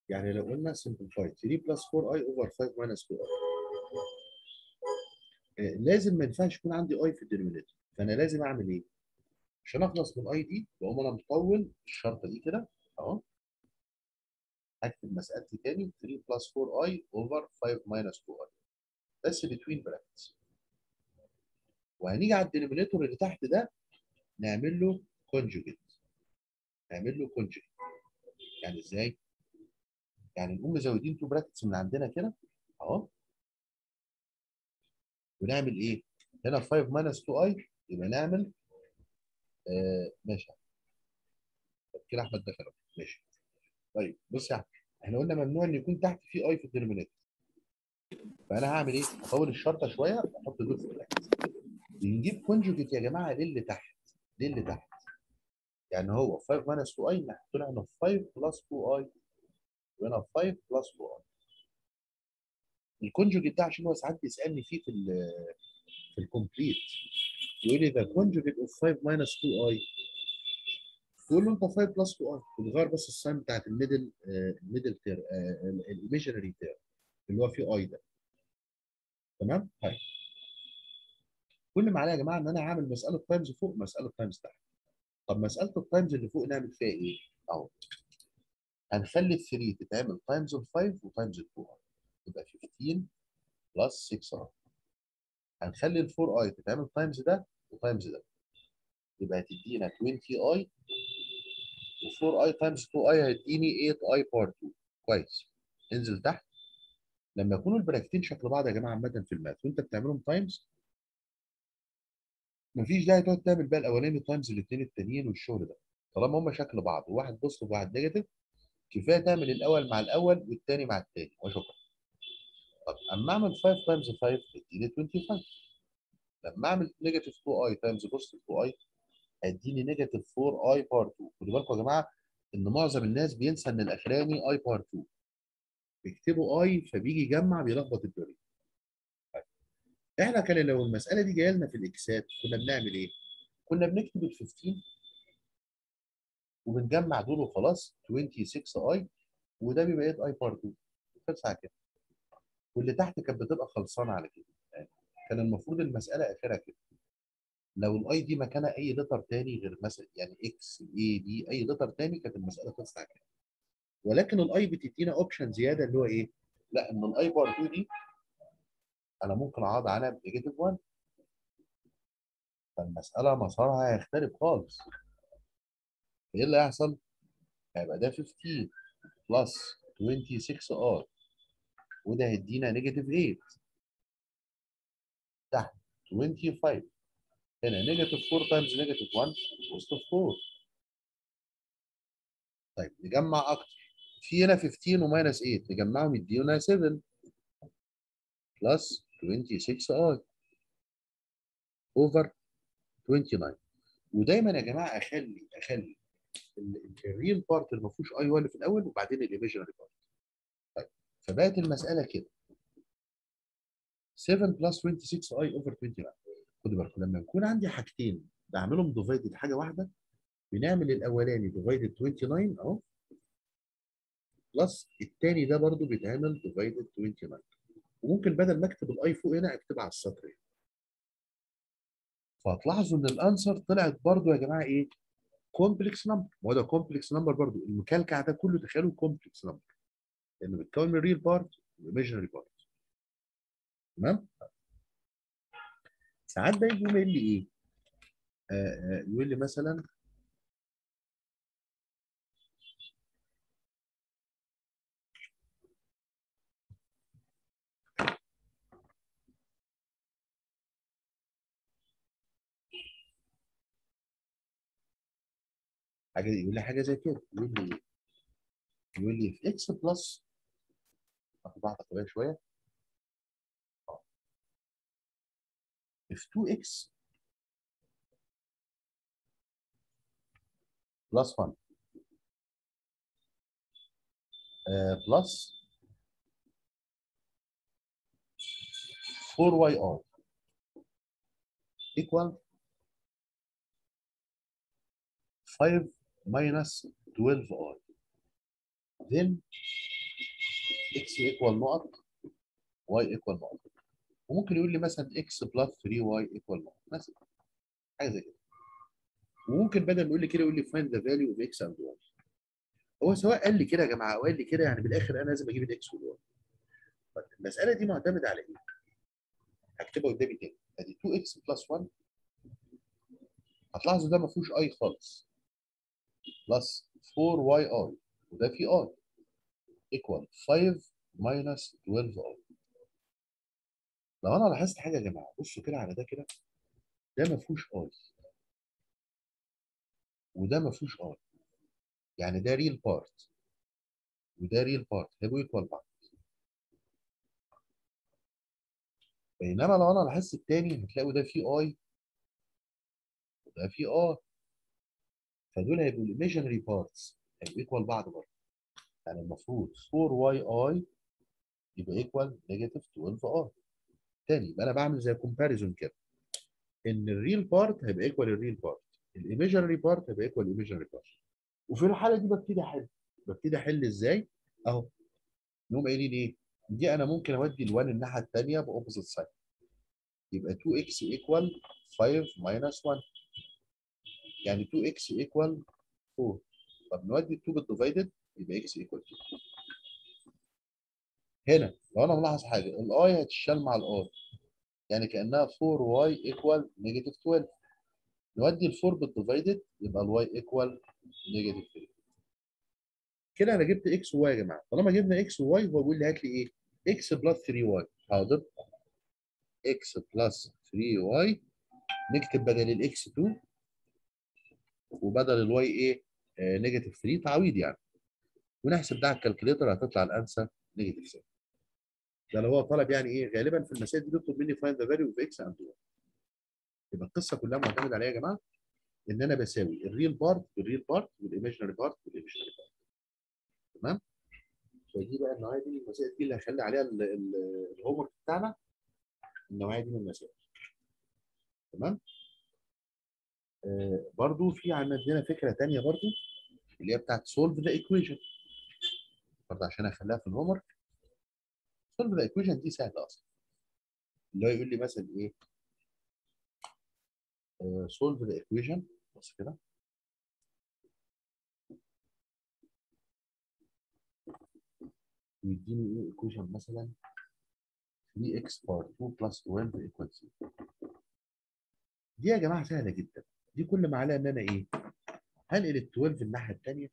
يعني لو قلنا simplify 3 plus 4i over 5 minus 2i آه، لازم ما ينفعش يكون عندي i في الدينومينيتور فانا لازم اعمل ايه؟ عشان اخلص من i دي بقوم انا مطول الشرطه دي كده اهو هكتب مسألتي تاني 3 plus 4i over 5 minus 2i بس between brackets وهنيجي على الدينومينيتور اللي تحت ده نعمل له conjugate نعمل له conjugate يعني ازاي؟ يعني نقوم مزودين 2 براكتس من عندنا كده اهو ونعمل ايه؟ هنا 5 minus 2i يبقى نعمل آه ماشي طب كده احمد دخل أهو. ماشي طيب بص يا احمد احنا قلنا ممنوع ان يكون تحت في اي في الدينومينيتور فانا هعمل ايه؟ اطول الشرطه شويه واحط دول في البراكتس بنجيب كونجوجيت يا جماعه للي تحت للي تحت يعني هو 5 minus 2i نحط له هنا 5 plus 2i وهنا 5 plus 2i الكونجوجيت ده عشان هو ساعات بيسالني فيه في ال في الكومبليت يقول لي ذا كونجوجيت اوف 5 minus 2i تقول له انت 5 بلس 2i وتغير بس الساين بتاعت الميدل الميدل تير الايميجنري تير اللي هو فيه اي ده تمام؟ طيب كل ما عليا يا جماعه ان انا هعمل مساله تايمز فوق مساله تايمز تحت طب مساله التايمز اللي فوق نعمل فيها ايه؟ اهو هنخلي ال 3 تتعمل تايمز ال 5 وتايمز ال 2 يبقى 15 بلس 6 اي هنخلي ال 4 اي تتعمل تايمز ده وتايمز ده يبقى هتدينا 20 اي و4 اي تايمز 2 اي هيديني 8 اي بار 2 كويس انزل تحت لما يكونوا البراكتين شكل بعض يا جماعه عامه في الماث وانت بتعملهم تايمز مفيش داعي تقعد تعمل بقى الاولاني تايمز الاثنين التانيين والشغل ده طالما هم شكل بعض وواحد بوزيتيف وواحد نيجاتيف كفايه تعمل الاول مع الاول والثاني مع الثاني وشكرا طب اما اعمل 5 تايمز 5 هيديني 25 لما اعمل نيجاتيف 2 اي تايمز بوزيتيف 2 اي هيديني نيجاتيف 4 اي بار 2 خدوا بالكم يا جماعه ان معظم الناس بينسى ان الاخراني اي بار 2 بيكتبوا اي فبيجي يجمع بيلخبط الدنيا طيب. احنا كان لو المساله دي جايه لنا في الاكسات كنا بنعمل ايه؟ كنا بنكتب ال 15 وبنجمع دول وخلاص 26 اي وده بيبقى 8 اي بار 2 خلص على كده واللي تحت كانت بتبقى خلصانه على كده يعني كان المفروض المساله اخرها كده لو الاي دي مكانها اي لتر تاني غير مثلا يعني اكس اي بي اي لتر تاني كانت المساله خلصت على كده ولكن الاي بتدينا اوبشن زياده اللي هو ايه؟ لا ان الاي بار 2 دي انا ممكن اعوض عنها بنيجاتيف 1 فالمساله مسارها هيختلف خالص ايه اللي هيحصل؟ هيبقى ده 15 بلس 26 ار وده هيدينا نيجاتيف 8 تحت 25 هنا نيجاتيف 4 تايمز نيجاتيف 1 بوزيتيف 4 طيب نجمع اكتر في هنا 15 وماينس 8 نجمعهم يدينا 7 بلس 26 اي اوفر 29 ودايما يا جماعه اخلي اخلي الريل بارت اللي ما فيهوش اي 1 في الاول وبعدين الايميجنري بارت طيب فبقت المساله كده 7 بلس 26 اي اوفر 29 خدوا بالكم لما يكون عندي حاجتين بعملهم ديفايدد حاجه واحده بنعمل الاولاني ديفايدد 29 اهو بلس الثاني ده برضو بيتعمل ديفايدد 29 وممكن بدل ما اكتب الاي فوق هنا اكتبها على السطر هنا فهتلاحظوا ان الانسر طلعت برضو يا جماعه ايه؟ كومبلكس نمبر وده كومبلكس نمبر برضو المكلكع ده كله تخيلوا كومبلكس نمبر لانه بيتكون من ريل بارت وايميجنري بارت تمام؟ ساعات بقى يجي يقول لي ايه؟ آه آه يقول لي مثلا حاجه يقول لي حاجه زي كده يقول لي ايه؟ يقول لي في اكس بلس اخد واحده طبيعيه شويه if 2x plus 1 uh, plus 4yr equal 5 minus 12r then x equal نقط y equal نقط وممكن يقول لي مثلا x plus 3y equal نقط مثلا حاجه زي كده وممكن بدل ما يقول لي كده يقول لي find the value of x and y هو سواء قال لي كده يا جماعه او قال لي كده يعني بالاخر انا لازم اجيب الاكس والواي طيب المساله دي معتمده على ايه؟ هكتبها قدامي تاني ادي 2x بلس 1 هتلاحظوا ده ما فيهوش اي خالص بلس 4y i وده فيه i equal 5 minus 12i لو انا لاحظت حاجه يا جماعه بصوا كده على ده كده ده ما فيهوش i وده ما فيهوش i يعني ده ريل بارت وده ريل بارت هيبقوا ايكوال بعض بينما لو انا لاحظت التاني هتلاقوا ده فيه اي وده فيه ار فدول هيبقوا الايميجنري بارتس هيبقوا ايكوال بعض برضه يعني المفروض 4 واي اي يبقى ايكوال نيجاتيف 12 ار تاني يبقى انا بعمل زي كومباريزون كده ان الريل بارت هيبقى ايكوال الريل بارت الايميجنري بارت هيبقى ايكوال الايميجنري بارت وفي الحاله دي ببتدي احل ببتدي احل ازاي اهو نقوم قايلين ايه دي انا ممكن اودي ال1 الناحيه الثانيه باوبوزيت سايد يبقى 2x ايكوال 5 minus 1 يعني 2x ايكوال 4 طب نودي 2 بالديفايدد يبقى x ايكوال 2 هنا لو انا ملاحظ حاجه الاي هتشال مع الار يعني كانها 4y ايكوال نيجاتيف 12 نودي ال 4 بالديفايدد يبقى الواي ايكوال نيجاتيف 3 كده انا جبت اكس وواي يا جماعه طالما جبنا اكس وواي هو بيقول لي هات لي ايه اكس بلس 3 واي حاضر اكس بلس 3 واي نكتب بدل الاكس 2 وبدل الواي ايه آه نيجاتيف 3 تعويض يعني ونحسب ده على الكالكوليتر هتطلع الانسر نيجاتيف 7 ده لو هو طلب يعني ايه غالبا في المسائل دي بيطلب مني فايند ذا فاليو اوف اكس اند واي يبقى القصه كلها معتمده على ايه يا جماعه ان انا بساوي الريل بارت بالريل بارت والايميجنري بارت بالايميجنري بارت تمام فدي بقى النوعيه دي من المسائل دي اللي هخلي عليها الهوم ورك بتاعنا النوعيه دي من المسائل تمام آه برضو في عندنا فكره ثانيه برضو اللي هي بتاعت سولف ذا ايكويشن برضه عشان اخليها في الهوم ورك سولف ذا ايكويشن دي سهله اصلا اللي هو يقول لي مثلا ايه سولف ذا ايكويشن بص كده ويديني ايه ايكويشن مثلا 3x بار 2 بلس 12 ايكوال 0 دي يا جماعه سهله جدا دي كل ما عليها ان انا ايه هنقل ال 12 الناحيه الثانيه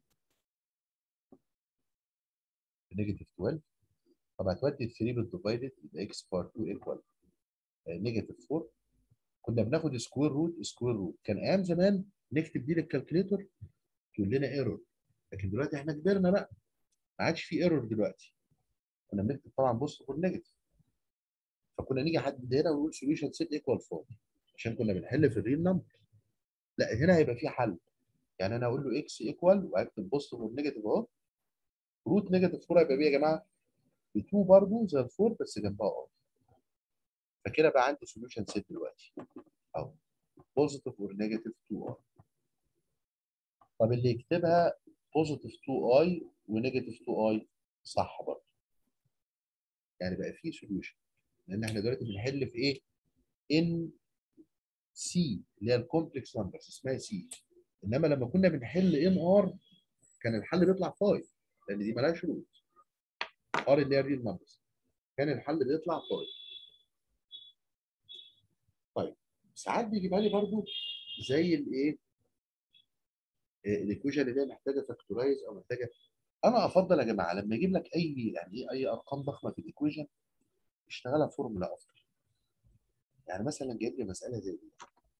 نيجاتيف 12 طب هتودي ال 3 بالديفايدد يبقى x بار 2 ايكوال نيجاتيف 4 كنا بناخد سكوير روت سكوير روت كان ايام زمان نكتب دي للكالكوليتر تقول لنا ايرور لكن دلوقتي احنا كبرنا بقى ما عادش في ايرور دلوقتي كنا بنكتب طبعا بوزيتيف نيجاتيف فكنا نيجي حد هنا ونقول سوليوشن سيت ايكوال 4 عشان كنا بنحل في الريل نمبر لا هنا هيبقى في حل يعني انا اقول له اكس ايكوال واكتب بوزيتيف ونيجاتيف اهو روت نيجاتيف 4 هيبقى بيه يا جماعه ب 2 برضه زي الفور بس جنبها اه فكده بقى عندي سوليوشن سيت دلوقتي اهو بوزيتيف اور نيجاتيف 2 ار طب اللي يكتبها بوزيتيف 2 اي ونيجاتيف 2 اي صح برضه يعني بقى في سوليوشن لان احنا دلوقتي بنحل في ايه ان سي اللي هي الكومبلكس نمبرز اسمها سي انما لما كنا بنحل ان ار كان الحل بيطلع 5 لان دي مالهاش روت ار اللي هي الريل نمبرز كان الحل بيطلع 5 طيب ساعات بيجيبها لي برضو زي الايه الايكويشن اللي هي محتاجه فاكتورايز او محتاجه انا افضل يا جماعه لما يجيب لك اي يعني ايه اي ارقام ضخمه في الايكويشن اشتغلها فورمولا افضل يعني مثلا جايب لي مساله زي دي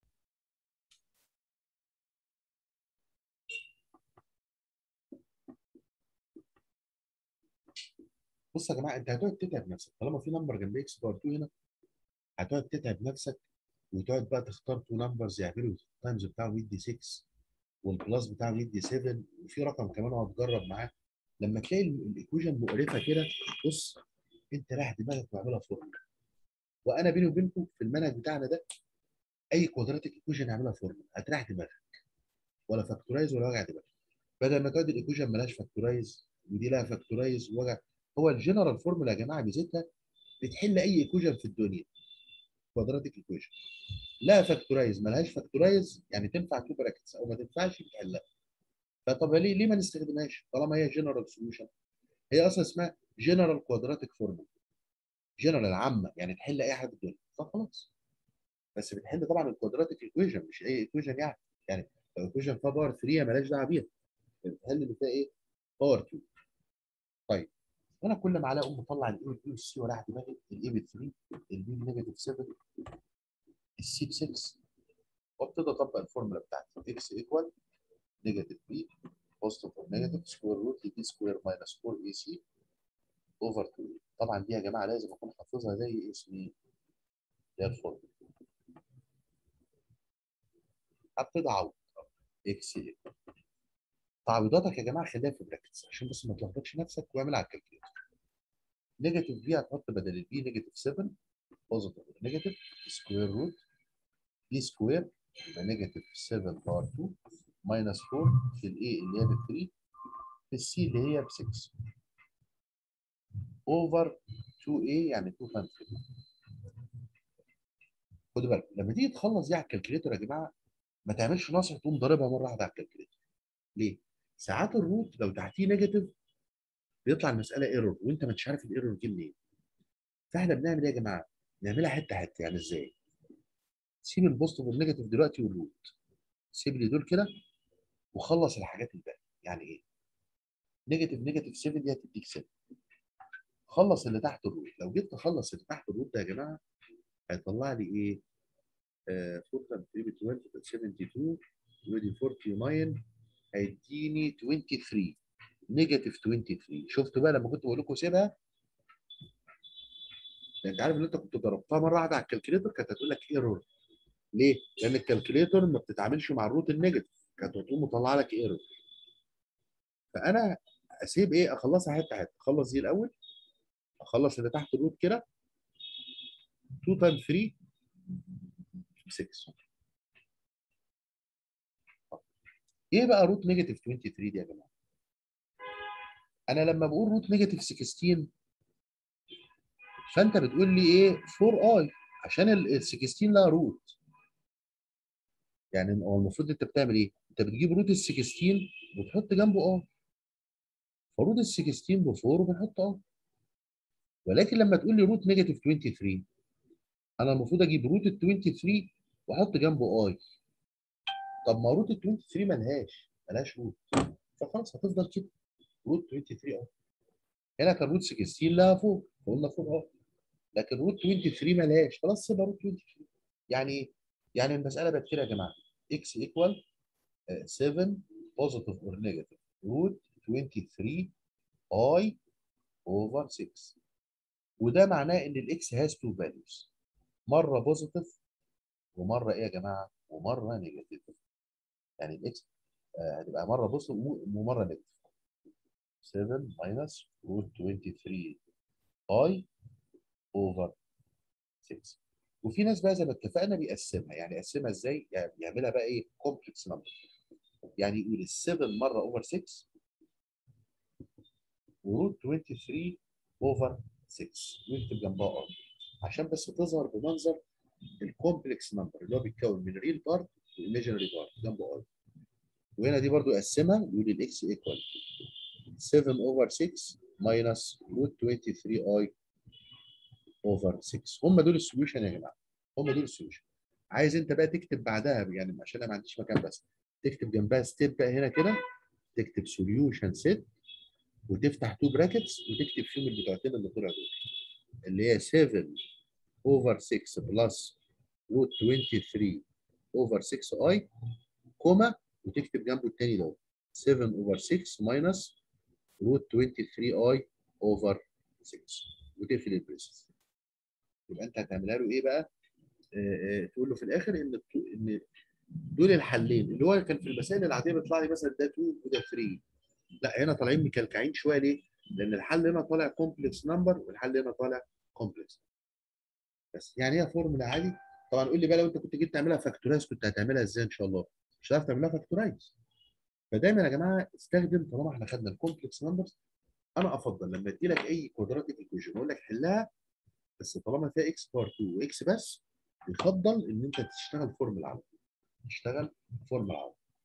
بص يا جماعه انت هتقعد تتعب نفسك طالما في نمبر جنب اكس بار 2 هنا هتقعد تتعب نفسك وتقعد بقى تختار تو نمبرز يعملوا التايمز بتاعهم يدي 6 والبلس بتاعهم يدي 7 وفي رقم كمان هتجرب معاه لما تلاقي الايكويشن مقرفه كده بص انت رايح دماغك واعملها فورمولا وانا بيني وبينكم في المنهج بتاعنا ده اي كوادراتيك ايكويشن اعملها فورمولا هتريح دماغك ولا فاكتورايز ولا وجع دماغ بدل ما تقعد الايكويشن مالهاش فاكتورايز ودي لها فاكتورايز وجع هو الجنرال فورمولا يا جماعه ميزتها بتحل اي ايكويشن في الدنيا كوادراتيك ايكويشن لا فاكتورايز مالهاش فاكتورايز يعني تنفع تو براكتس او ما تنفعش بتحلها فطب ليه ليه ما نستخدمهاش طالما هي جنرال سوليوشن هي اصلا اسمها جنرال كوادراتيك فورمولا جنرال عامه يعني تحل اي حاجه في الدنيا فخلاص بس بتحل طبعا الكوادراتيك ايكويشن مش اي ايكويشن يعني يعني لو ايكويشن فيها باور 3 مالهاش دعوه بيها بتحل اللي فيها ايه؟ باور 2 طيب انا كل ما عليا اقوم مطلع الاي والبي والسي وراح دماغي الاي ب 3 البي بنيجاتيف 7 السي ب 6 وابتدي اطبق الفورمولا بتاعتي اكس ايكوال نيجاتيف بي بوزيتيف اور نيجاتيف سكوير روت لبي سكوير ماينس 4 اي سي اوفر 2 طبعا دي يا جماعه لازم اكون حافظها زي اسمي اللي هي الفورمولا ابتدي اعوض اكس ايكوال تعويضاتك يا جماعه خليها في براكتس عشان بس ما تلخبطش نفسك واعملها على الكالكوليتر نيجاتيف بي هتحط بدل البي نيجاتيف 7 بوزيتيف نيجاتيف سكوير روت بي سكوير يبقى نيجاتيف 7 باور 2 ماينس 4 في الاي اللي هي ب 3 في السي اللي هي ب 6 اوفر 2 a يعني 2 تايمز 3 خدوا بالكم لما تيجي تخلص دي على الكالكوليتر يا جماعه ما تعملش نصر تقوم ضاربها مره واحده على الكالكوليتر ليه؟ ساعات الروت لو تحتيه نيجاتيف بيطلع المساله ايرور وانت مش عارف الايرور جه منين فاحنا بنعمل ايه يا جماعه؟ نعملها حته حته يعني ازاي؟ سيب البوزيتيف والنيجاتيف دلوقتي والروت سيب لي دول كده وخلص الحاجات الباقيه يعني ايه؟ نيجاتيف نيجاتيف 7 دي هتديك 7 خلص اللي تحت الروت لو جيت تخلص اللي تحت الروت ده يا جماعه هيطلع لي ايه؟ 4 تايمز 3 ب 12 72 ودي 49 هيديني 23 نيجاتيف 23 شفتوا بقى لما كنت بقول لكم سيبها انت عارف ان انت كنت ضربتها مره واحده على الكالكوليتر كانت هتقول لك ايرور ليه؟ لان الكالكوليتر ما بتتعاملش مع الروت النيجاتيف كانت هتقوم مطلع لك ايرور فانا اسيب ايه اخلصها حته حته اخلص دي الاول اخلص اللي تحت الروت كده 2 تايم 3 6 ايه بقى روت نيجاتيف 23 دي يا جماعه؟ انا لما بقول روت نيجاتيف 16 فانت بتقول لي ايه 4 اي عشان ال 16 لها روت يعني هو المفروض انت بتعمل ايه؟ انت بتجيب روت ال 16 وتحط جنبه اه فروت ال 16 ب 4 وبنحط اه ولكن لما تقول لي روت نيجاتيف 23 انا المفروض اجيب روت ال 23 واحط جنبه اي طب ما روت ال 23 ملهاش ملهاش روت فخلاص هتفضل كده روت 23 اه هنا كان روت 16 لها فوق فقلنا فوق اه لكن روت 23 ملهاش خلاص سيبها روت 23 يعني ايه؟ يعني المساله بقت كده يا جماعه x ايكوال 7 بوزيتيف اور نيجاتيف روت 23 اي اوفر 6 وده معناه ان الاكس هاز تو فاليوز مره بوزيتيف ومره ايه يا جماعه؟ ومره نيجاتيف يعني الاكس هتبقى مره بوزيتيف ومره نيجاتيف 7 ماينس روت 23 اي اوفر 6 وفي ناس بقى زي ما اتفقنا بيقسمها يعني يقسمها ازاي؟ يعني يعملها بقى ايه؟ كومبلكس نمبر يعني يقول ال 7 مره اوفر 6 وروت 23 اوفر 6 ويكتب جنبها ار عشان بس تظهر بمنظر الكومبلكس نمبر اللي هو بيتكون من ريل بارت وايميجينري بارت جنبه ار وهنا دي برضو يقسمها يقول الاكس ايكوال 7 اوفر 6 ماينس روت 23 اي اوفر 6 هم دول السوليوشن يا جماعه هم دول السوليوشن عايز انت بقى تكتب بعدها يعني عشان انا ما عنديش مكان بس تكتب جنبها ستيب بقى هنا كده تكتب سوليوشن سيت وتفتح تو براكتس وتكتب فيهم البتوعتين اللي طلعوا دول اللي هي 7 اوفر 6 بلس روت 23 اوفر 6 اي كوما وتكتب جنبه الثاني ده 7 اوفر 6 ماينس روت 23 اي اوفر 6 وتقفل البريسز يبقى انت هتعملها له ايه بقى؟ آه آه تقول له في الاخر ان ان دول الحلين اللي هو كان في المسائل العاديه بيطلع لي مثلا ده 2 وده 3 لا هنا طالعين مكلكعين شويه ليه؟ لان الحل هنا طالع كومبلكس نمبر والحل هنا طالع كومبلكس بس يعني هي فورمولا عادي طبعا قول لي بقى لو انت كنت جيت تعملها فاكتورايز كنت هتعملها ازاي ان شاء الله؟ مش هتعرف تعملها فاكتورايز فدايما يا جماعه استخدم طالما احنا خدنا الكومبلكس نمبرز انا افضل لما ادي لك اي كوادراتيك ايكويشن اقول لك حلها بس طالما فيها اكس بار 2 واكس بس يفضل ان انت تشتغل فورمولا على طول تشتغل فورمولا على طول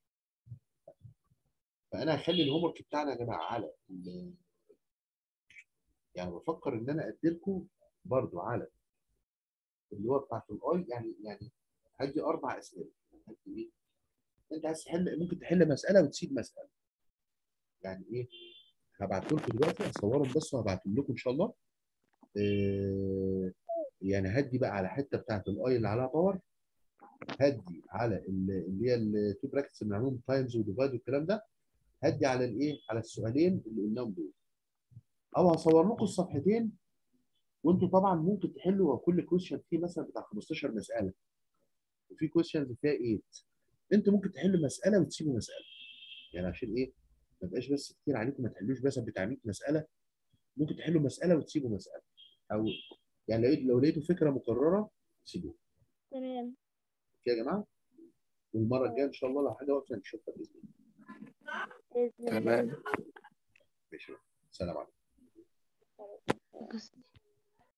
فانا هخلي الهوم ورك بتاعنا يا جماعه على ال- يعني بفكر ان انا ادي لكم برضو على اللي هو بتاعت الاي يعني يعني هدي اربع اسئله هدي ايه؟ انت عايز تحل ممكن تحل مساله وتسيب مساله يعني ايه؟ هبعته لكم دلوقتي هصورهم بس وهبعتهم لكم ان شاء الله آه، يعني هدي بقى على حته بتاعت الاي اللي عليها باور هدي على ال- اللي هي التو براكتس اللي معمولهم تايمز وديفايد والكلام ده هدي على الايه؟ على السؤالين اللي قلناهم دول او هصور لكم الصفحتين وانتوا طبعا ممكن تحلوا كل كويشن فيه مثلا بتاع 15 مساله وفي كويشنز فيها 8 انتوا ممكن تحلوا مساله وتسيبوا مساله يعني عشان ايه؟ ما يبقاش بس كتير عليكم ما تحلوش بس بتاع 100 مساله ممكن تحلوا مساله وتسيبوا مساله او يعني لو لو لقيتوا فكره مكرره سيبوها تمام يا جماعه والمره الجايه ان شاء الله لو حاجه واقفه نشوفها باذن الله بإذن الله تمام ماشي سلام عليكم بس-